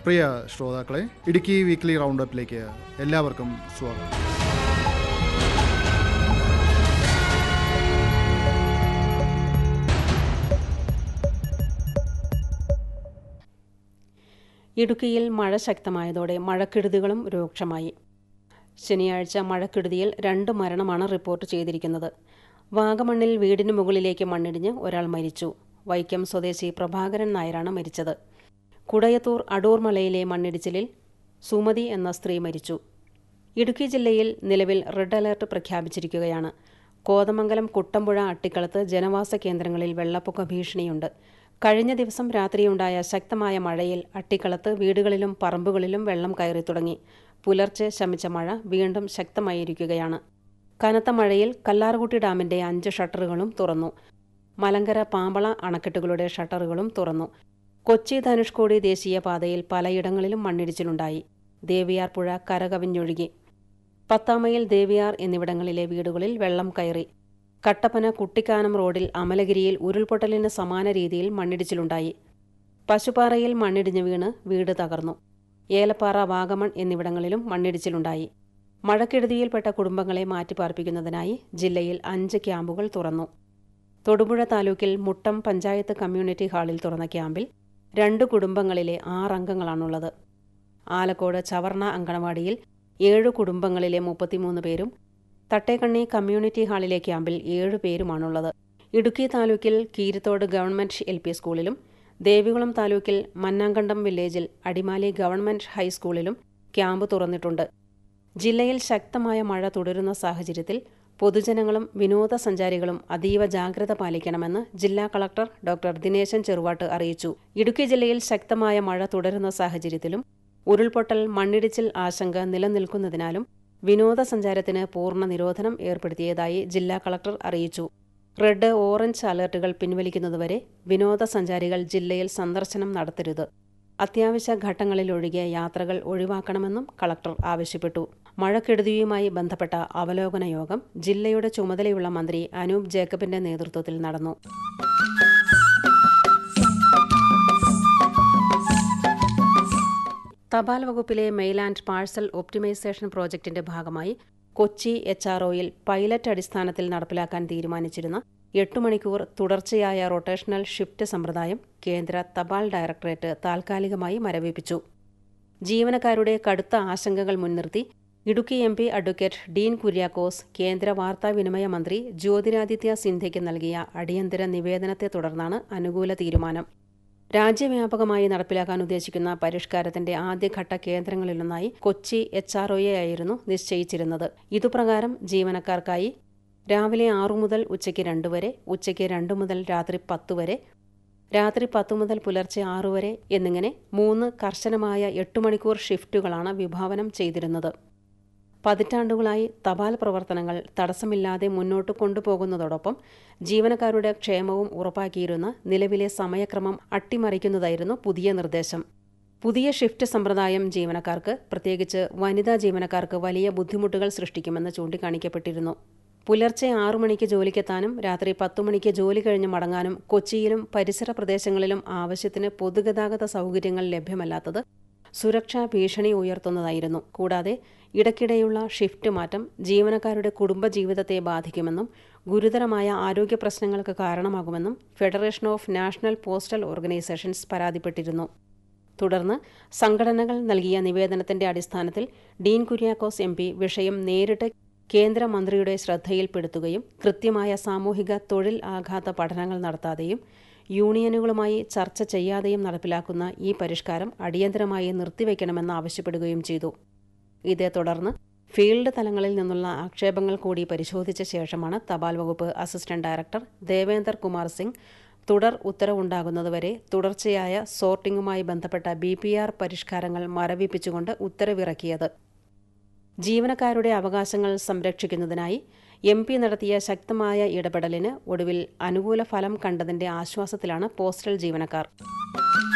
പ്രിയ ശ്രോതാക്കളെ ഇടുക്കി വീക്ക്ലി റൗണ്ടപ്പിലേക്ക് എല്ലാവർക്കും സ്വാഗതം ഇടുക്കിയിൽ മഴ ശക്തമായതോടെ മഴക്കെടുതികളും രൂക്ഷമായി ശനിയാഴ്ച മഴക്കെടുതിയിൽ രണ്ട് മരണമാണ് റിപ്പോർട്ട് ചെയ്തിരിക്കുന്നത് വാഗമണ്ണിൽ വീടിന് മുകളിലേക്ക് മണ്ണിടിഞ്ഞ് ഒരാൾ മരിച്ചു വൈക്കം സ്വദേശി പ്രഭാകരൻ നായരാണ് മരിച്ചത് കുടയത്തൂർ അടൂർ മലയിലെ മണ്ണിടിച്ചിലിൽ സുമതി എന്ന സ്ത്രീ മരിച്ചു ഇടുക്കി ജില്ലയിൽ നിലവിൽ റെഡ് അലർട്ട് പ്രഖ്യാപിച്ചിരിക്കുകയാണ് കോതമംഗലം കുട്ടമ്പുഴ അട്ടിക്കളത്ത് ജനവാസ കേന്ദ്രങ്ങളിൽ വെള്ളപ്പൊക്ക ഭീഷണിയുണ്ട് കഴിഞ്ഞ ദിവസം രാത്രിയുണ്ടായ ശക്തമായ മഴയിൽ അട്ടിക്കളത്ത് വീടുകളിലും പറമ്പുകളിലും വെള്ളം കയറി തുടങ്ങി പുലർച്ചെ ശമിച്ച മഴ വീണ്ടും ശക്തമായിരിക്കുകയാണ് കനത്ത മഴയിൽ കല്ലാർകുട്ടി ഡാമിന്റെ അഞ്ച് ഷട്ടറുകളും തുറന്നു മലങ്കര പാമ്പള അണക്കെട്ടുകളുടെ ഷട്ടറുകളും തുറന്നു കൊച്ചി ധനുഷ്കോടി ദേശീയപാതയിൽ പലയിടങ്ങളിലും മണ്ണിടിച്ചിലുണ്ടായി ദേവിയാർ പുഴ കരകവിഞ്ഞൊഴുകി പത്താമയിൽ ദേവിയാർ എന്നിവിടങ്ങളിലെ വീടുകളിൽ വെള്ളം കയറി കട്ടപ്പന കുട്ടിക്കാനം റോഡിൽ അമലഗിരിയിൽ ഉരുൾപൊട്ടലിന് സമാന രീതിയിൽ മണ്ണിടിച്ചിലുണ്ടായി പശുപ്പാറയിൽ മണ്ണിടിഞ്ഞു വീണ് വീട് തകർന്നു ഏലപ്പാറ വാഗമൺ എന്നിവിടങ്ങളിലും മണ്ണിടിച്ചിലുണ്ടായി മഴക്കെടുതിയിൽപ്പെട്ട കുടുംബങ്ങളെ മാറ്റിപ്പാർപ്പിക്കുന്നതിനായി ജില്ലയിൽ അഞ്ച് ക്യാമ്പുകൾ തുറന്നു തൊടുപുഴ താലൂക്കിൽ മുട്ടം പഞ്ചായത്ത് കമ്മ്യൂണിറ്റി ഹാളിൽ തുറന്ന ക്യാമ്പിൽ രണ്ട് കുടുംബങ്ങളിലെ ആറംഗങ്ങളാണുള്ളത് ആലക്കോട് ചവർണ അങ്കണവാടിയിൽ ഏഴു കുടുംബങ്ങളിലെ മുപ്പത്തിമൂന്ന് പേരും തട്ടേക്കണ്ണി കമ്മ്യൂണിറ്റി ഹാളിലെ ക്യാമ്പിൽ ഏഴു പേരുമാണുള്ളത് ഇടുക്കി താലൂക്കിൽ കീരിത്തോട് ഗവൺമെന്റ് എൽ പി സ്കൂളിലും ദേവികുളം താലൂക്കിൽ മന്നാങ്കണ്ടം വില്ലേജിൽ അടിമാലി ഗവൺമെന്റ് ഹൈസ്കൂളിലും ക്യാമ്പ് തുറന്നിട്ടുണ്ട് ജില്ലയിൽ ശക്തമായ മഴ തുടരുന്ന സാഹചര്യത്തിൽ പൊതുജനങ്ങളും വിനോദസഞ്ചാരികളും അതീവ ജാഗ്രത പാലിക്കണമെന്ന് ജില്ലാ കളക്ടർ ഡോക്ടർ ദിനേശൻ ചെറുവാട്ട് അറിയിച്ചു ഇടുക്കി ജില്ലയിൽ ശക്തമായ മഴ തുടരുന്ന സാഹചര്യത്തിലും ഉരുൾപൊട്ടൽ മണ്ണിടിച്ചിൽ ആശങ്ക നിലനിൽക്കുന്നതിനാലും വിനോദസഞ്ചാരത്തിന് പൂർണ്ണ നിരോധനം ഏർപ്പെടുത്തിയതായി ജില്ലാ കളക്ടർ അറിയിച്ചു റെഡ് ഓറഞ്ച് അലർട്ടുകൾ പിൻവലിക്കുന്നതുവരെ വിനോദസഞ്ചാരികൾ ജില്ലയിൽ സന്ദർശനം നടത്തരുത് അത്യാവശ്യ ഘട്ടങ്ങളിലൊഴികെ യാത്രകൾ ഒഴിവാക്കണമെന്നും കളക്ടർ ആവശ്യപ്പെട്ടു മഴക്കെടുതിയുമായി ബന്ധപ്പെട്ട അവലോകന യോഗം ജില്ലയുടെ ചുമതലയുള്ള മന്ത്രി അനൂപ് ജേക്കബിന്റെ നേതൃത്വത്തിൽ നടന്നു തപാൽ വകുപ്പിലെ മെയിൽ ആൻഡ് പാഴ്സൽ ഒപ്റ്റിമൈസേഷൻ പ്രോജക്ടിന്റെ ഭാഗമായി കൊച്ചി എച്ച് ആർ ഒയിൽ പൈലറ്റ് അടിസ്ഥാനത്തിൽ നടപ്പിലാക്കാൻ തീരുമാനിച്ചിരുന്ന എട്ട് മണിക്കൂർ തുടർച്ചയായ റൊട്ടേഷണൽ ഷിഫ്റ്റ് സമ്പ്രദായം കേന്ദ്ര തപാൽ ഡയറക്ടറേറ്റ് താൽക്കാലികമായി മരവിപ്പിച്ചു ജീവനക്കാരുടെ കടുത്ത ആശങ്കകൾ മുൻനിർത്തി Idukki M P advocate Dean Kuriakose കേന്ദ്ര വാർത്താവിനിമയ മന്ത്രി ജ്യോതിരാദിത്യ സിന്ധ്യയ്ക്ക് നൽകിയ അടിയന്തര നിവേദനത്തെ തുടർന്നാണ് അനുകൂല തീരുമാനം രാജ്യവ്യാപകമായി നടപ്പിലാക്കാൻ ഉദ്ദേശിക്കുന്ന പരിഷ്കാരത്തിന്റെ ആദ്യഘട്ട കേന്ദ്രങ്ങളിലൊന്നായി കൊച്ചി എച്ച് ആർ ആയിരുന്നു നിശ്ചയിച്ചിരുന്നത് ഇതുപ്രകാരം ജീവനക്കാർക്കായി രാവിലെ ആറു മുതൽ ഉച്ചയ്ക്ക് രണ്ട് വരെ ഉച്ചയ്ക്ക് രണ്ട് മുതൽ രാത്രി പത്ത് വരെ രാത്രി പത്ത് മുതൽ പുലർച്ചെ ആറു വരെ എന്നിങ്ങനെ മൂന്ന് കർശനമായ എട്ട് മണിക്കൂർ ഷിഫ്റ്റുകളാണ് വിഭാവനം ചെയ്തിരുന്നത് പതിറ്റാണ്ടുകളായി തപാൽ പ്രവർത്തനങ്ങൾ തടസ്സമില്ലാതെ മുന്നോട്ട് കൊണ്ടുപോകുന്നതോടൊപ്പം ജീവനക്കാരുടെ ക്ഷേമവും ഉറപ്പാക്കിയിരുന്ന നിലവിലെ സമയക്രമം അട്ടിമറിക്കുന്നതായിരുന്നു പുതിയ നിർദ്ദേശം പുതിയ ഷിഫ്റ്റ് സമ്പ്രദായം ജീവനക്കാർക്ക് പ്രത്യേകിച്ച് വനിതാ ജീവനക്കാർക്ക് വലിയ ബുദ്ധിമുട്ടുകൾ സൃഷ്ടിക്കുമെന്ന് ചൂണ്ടിക്കാണിക്കപ്പെട്ടിരുന്നു പുലർച്ചെ ആറു മണിക്ക് ജോലിക്കെത്താനും രാത്രി പത്തു മണിക്ക് ജോലി കഴിഞ്ഞ് മടങ്ങാനും കൊച്ചിയിലും പരിസര പ്രദേശങ്ങളിലും ആവശ്യത്തിന് പൊതുഗതാഗത സൗകര്യങ്ങൾ ലഭ്യമല്ലാത്തത് സുരക്ഷാ ഭീഷണി ഉയർത്തുന്നതായിരുന്നു കൂടാതെ ഇടയ്ക്കിടെയുള്ള ഷിഫ്റ്റ് മാറ്റം ജീവനക്കാരുടെ കുടുംബജീവിതത്തെ ബാധിക്കുമെന്നും ഗുരുതരമായ ആരോഗ്യ പ്രശ്നങ്ങൾക്ക് കാരണമാകുമെന്നും federation of national postal organisations പരാതിപ്പെട്ടിരുന്നു തുടർന്ന് സംഘടനകൾ നൽകിയ നിവേദനത്തിന്റെ അടിസ്ഥാനത്തിൽ ഡീൻ കുര്യാക്കോസ് എം വിഷയം നേരിട്ട് കേന്ദ്രമന്ത്രിയുടെ ശ്രദ്ധയിൽപ്പെടുത്തുകയും കൃത്യമായ സാമൂഹിക തൊഴിൽ ആഘാത പഠനങ്ങൾ നടത്താതെയും യൂണിയനുകളുമായി ചർച്ച ചെയ്യാതെയും നടപ്പിലാക്കുന്ന ഈ പരിഷ്കാരം അടിയന്തരമായി നിർത്തിവെക്കണമെന്ന് ആവശ്യപ്പെടുകയും ചെയ്തു ഇതേ തുടർന്ന് ഫീൽഡ് തലങ്ങളിൽ നിന്നുള്ള ആക്ഷേപങ്ങൾ കൂടി പരിശോധിച്ച ശേഷമാണ് തപാൽ വകുപ്പ് അസിസ്റ്റന്റ് ഡയറക്ടർ ദേവേന്ദർ കുമാർ സിംഗ് തുടർ ഉത്തരവുണ്ടാകുന്നതുവരെ തുടർച്ചയായ സോർട്ടിംഗുമായി ബന്ധപ്പെട്ട ബി പി ആർ പരിഷ്കാരങ്ങൾ മരവിപ്പിച്ചുകൊണ്ട് ഉത്തരവിറക്കിയത് ജീവനക്കാരുടെ അവകാശങ്ങൾ സംരക്ഷിക്കുന്നതിനായി എം പി നടത്തിയ ശക്തമായ ഇടപെടലിന് ഒടുവിൽ അനുകൂല ഫലം കണ്ടതിന്റെ ആശ്വാസത്തിലാണ് പോസ്റ്റൽ ജീവനക്കാർ